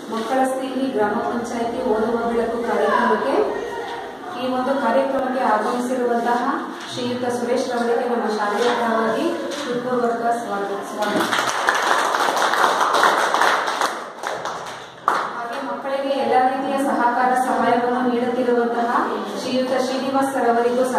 ಮಕ್ಕಳ ಸ್ನೇಹಿ ಗ್ರಾಮ ಪಂಚಾಯಿತಿ ಓದುವ ಬೆಳಕು ಕಾರ್ಯಕ್ರಮಕ್ಕೆ ಈ ಒಂದು ಕಾರ್ಯಕ್ರಮಕ್ಕೆ ಆಗಮಿಸಿರುವಂತಹ ಶ್ರೀಯುತ ಸುರೇಶ್ ರವರಿಗೆ ನಮ್ಮ ಶಾಲೆಯ ಪರವಾಗಿ ಹೃತ್ಪೂರ್ವಕ ಸ್ವಾಗತ ಸ್ವಾಗತ ಹಾಗೆ ಮಕ್ಕಳಿಗೆ ಎಲ್ಲ ರೀತಿಯ ಸಹಕಾರ ಸಹಾಯವನ್ನು ನೀಡುತ್ತಿರುವಂತಹ ಶ್ರೀಯುತ ಶ್ರೀನಿವಾಸ್ ಸರ್ ಅವರಿಗೂ ಸಹ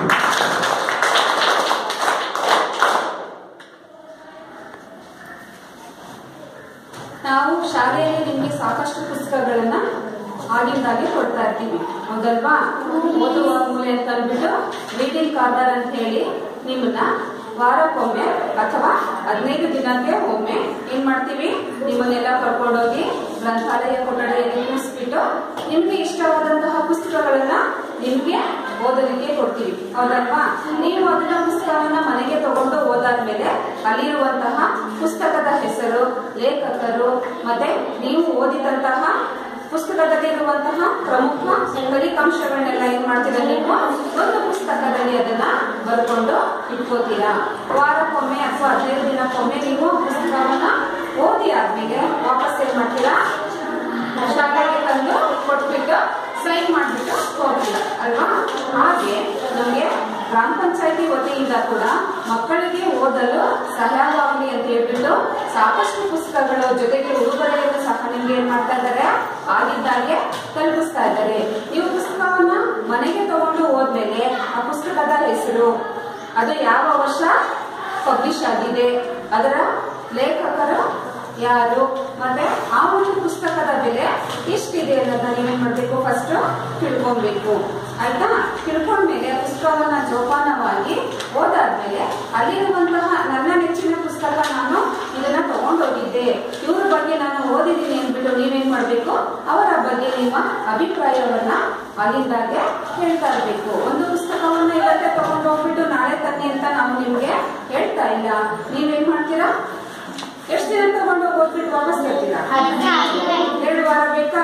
ನಾವು ಶಾಲೆಯಲ್ಲಿ ನಿಮಗೆ ಸಾಕಷ್ಟು ಪುಸ್ತಕಗಳನ್ನ ಆಗಿಂದಾಗೆ ಕೊಡ್ತಾ ಇರ್ತೀವಿ ಹೌದಲ್ವಾ ಓದುವ ಮೂಲೆ ಅಂತ ಅಂದ್ಬಿಟ್ಟು ರೀಡಿಂಗ್ ಕಾರ್ನರ್ ಅಂತ ಹೇಳಿ ನಿಮ್ಮನ್ನ ವಾರಕ್ಕೊಮ್ಮೆ ಅಥವಾ ಹದಿನೈದು ದಿನಕ್ಕೆ ಒಮ್ಮೆ ಏನ್ ಮಾಡ್ತೀವಿ ನಿಮ್ಮನ್ನೆಲ್ಲ ಕರ್ಕೊಂಡೋಗಿ ಗ್ರಂಥಾಲಯ ಕೊಠಡಿಯಲ್ಲಿ ಕೂರಿಸ್ಬಿಟ್ಟು ನಿಮ್ಗೆ ಇಷ್ಟವಾದಂತಹ ಪುಸ್ತಕಗಳನ್ನ ನಿಮ್ಗೆ ಓದಲಿಕ್ಕೆ ಕೊಡ್ತೀವಿ ಹೌದಲ್ವಾ ನೀವು ಅದನ್ನ ಪುಸ್ತಕವನ್ನ ಮನೆಗೆ ತಗೊಂಡು ಓದಾದ್ಮೇಲೆ ಅಲ್ಲಿರುವಂತಹ ಪುಸ್ತಕದ ಹೆಸರು ಲೇಖಕರು ಮತ್ತೆ ನೀವು ಓದಿದಂತಹ ಪುಸ್ತಕದಲ್ಲಿರುವಂತಹ ಪ್ರಮುಖ ಫಲಿತಾಂಶಗಳನ್ನೆಲ್ಲ ಏನ್ ಮಾಡ್ತೀರಾ ನೀವು ಒಂದು ಪುಸ್ತಕದಲ್ಲಿ ಅದನ್ನ ಬರ್ಕೊಂಡು ಇಟ್ಕೋತೀರಾ ವಾರಕ್ಕೊಮ್ಮೆ ಅಥವಾ ಹದಿನೈದು ದಿನಕ್ಕೊಮ್ಮೆ ನೀವು ಪುಸ್ತಕವನ್ನ ಓದಿ ಆದ್ಮೇಲೆ ವಾಪಸ್ ಏನ್ ಮಾಡ್ತೀರಾ ಶಾಲೆಗೆ ತಂದು ಕೊಟ್ಬಿಟ್ಟು ಸೈನ್ ಮಾಡ್ಬಿಟ್ಟು ಹೋಗ್ತೀರಾ ಅಲ್ವಾ ಹಾಗೆ ನಮಗೆ ಗ್ರಾಮ ಪಂಚಾಯತಿ ವತಿಯಿಂದ ಕೂಡ ಮಕ್ಕಳಿಗೆ ಓದಲು ಸಹಾಯವಾಗಲಿ ಅಂತ ಹೇಳ್ಬಿಟ್ಟು ಸಾಕಷ್ಟು ಪುಸ್ತಕಗಳ ಜೊತೆಗೆ ಉಡುಗೊರೆಯನ್ನು ಸಹ ನಿಮ್ಗೆ ಏನ್ ಮಾಡ್ತಾ ಇದ್ದಾರೆ ಆಗಿದ್ದಾಗೆ ತಲುಪಿಸ್ತಾ ಇದ್ದಾರೆ ನೀವು ಪುಸ್ತಕವನ್ನ ಮನೆಗೆ ತಗೊಂಡು ಹೋದ್ಮೇಲೆ ಆ ಪುಸ್ತಕದ ಹೆಸರು ಅದು ಯಾವ ವರ್ಷ ಪಬ್ಲಿಷ್ ಆಗಿದೆ ಅದರ ಲೇಖಕರು ಯಾರು ಮತ್ತೆ ಆ ಒಂದು ಪುಸ್ತಕದ ಬೆಲೆ ಎಷ್ಟಿದೆ ಅನ್ನೋದನ್ನ ನೀವೇನ್ ಮಾಡ್ಬೇಕು ಫಸ್ಟ್ ತಿಳ್ಕೊಬೇಕು ಆಯ್ತಾ ತಿಳ್ಕೊಂಡ್ಮೇಲೆ ಪುಸ್ತಕವನ್ನ ಜೋಪಾನವಾಗಿ ಓದಾದ್ಮೇಲೆ ಅಲ್ಲಿರುವಂತಹ ನನ್ನ ನೆಚ್ಚಿನ ಪುಸ್ತಕ ನಾನು ಇದನ್ನ ತಗೊಂಡೋಗಿದ್ದೆ ಇವ್ರ ಬಗ್ಗೆ ನಾನು ಓದಿದ್ದೀನಿ ಅಂದ್ಬಿಟ್ಟು ನೀವೇನ್ ಮಾಡ್ಬೇಕು ಅವರ ಬಗ್ಗೆ ನಿಮ್ಮ ಅಭಿಪ್ರಾಯವನ್ನ ಆಗಿಂದಾಗೆ ಹೇಳ್ತಾ ಇರ್ಬೇಕು ಒಂದು ಪುಸ್ತಕವನ್ನ ಇವತ್ತೇ ತಗೊಂಡು ಹೋಗ್ಬಿಟ್ಟು ನಾಳೆ ತನ್ನಿ ಅಂತ ನಾವು ನಿಮ್ಗೆ ಹೇಳ್ತಾ ಇಲ್ಲ ನೀವೇನ್ ಮಾಡ್ತೀರಾ ಎಷ್ಟು ದಿನ ತಗೊಂಡು ಓದ್ಬಿಟ್ಟು ವಾಪಸ್ ತರ್ತೀರಾ ಎರಡು ವಾರ ಬೇಕಾ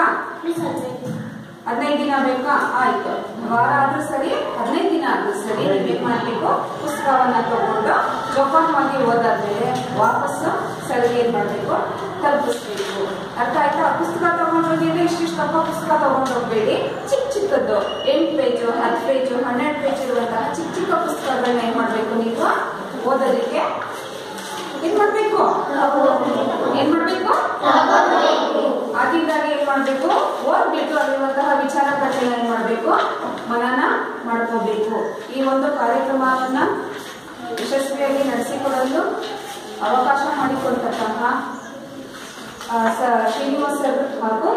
ಹದಿನೈದು ದಿನ ಬೇಕಾ ಆಯ್ತು ವಾರ ಆದ್ರೂ ಸರಿ ಹದಿನೈದು ದಿನ ಆದ್ರೂ ಸರಿ ನೀವೇನ್ ಮಾಡ್ಬೇಕು ಪುಸ್ತಕವನ್ನ ತಗೊಂಡು ಜೋಪಾನವಾಗಿ ಓದಾದ್ಮೇಲೆ ವಾಪಸ್ಸು ಸರಿಗೆ ಏನ್ ಮಾಡ್ಬೇಕು ತಲುಪಿಸ್ಬೇಕು ಅರ್ಥ ಆಯ್ತಾ ಆ ಪುಸ್ತಕ ತಗೊಂಡೋಗಿದ್ರೆ ಇಷ್ಟಿಷ್ಟಪ್ಪ ಪುಸ್ತಕ ತಗೊಂಡೋಗ್ಬೇಡಿ ಚಿಕ್ಕ ಚಿಕ್ಕದ್ದು ಎಂಟು ಪೇಜು ಹತ್ತು ಪೇಜು ಹನ್ನೆರಡು ಪೇಜ್ ಇರುವಂತಹ ಚಿಕ್ಕ ಚಿಕ್ಕ ಪುಸ್ತಕಗಳನ್ನ ಏನ್ ಮಾಡ್ಬೇಕು ನೀವು ಓದೋದಕ್ಕೆ ಏನ್ ಮಾಡ್ಬೇಕು ಏನ್ ಮಾಡ್ಬೇಕು ಆಗಿದ್ದಾಗ ಏನ್ ಮಾಡ್ಬೇಕು ಓದ್ಬಿಟ್ಟು ಅಲ್ಲಿರುವಂತಹ ವಿಚಾರ ಪಟ್ಟಿನ ಏನ್ ಮಾಡ್ಬೇಕು ಮನನ ಮಾಡ್ಕೋಬೇಕು ಈ ಒಂದು ಕಾರ್ಯಕ್ರಮವನ್ನ ಯಶಸ್ವಿಯಾಗಿ ನಡೆಸಿಕೊಡಲು ಅವಕಾಶ ಮಾಡಿಕೊಡ್ತಕ್ಕಂತಹ ಆ, ಸ- ಶ್ರೀನಿವಾಸ್ ಸರ್ ಹಾಗೂ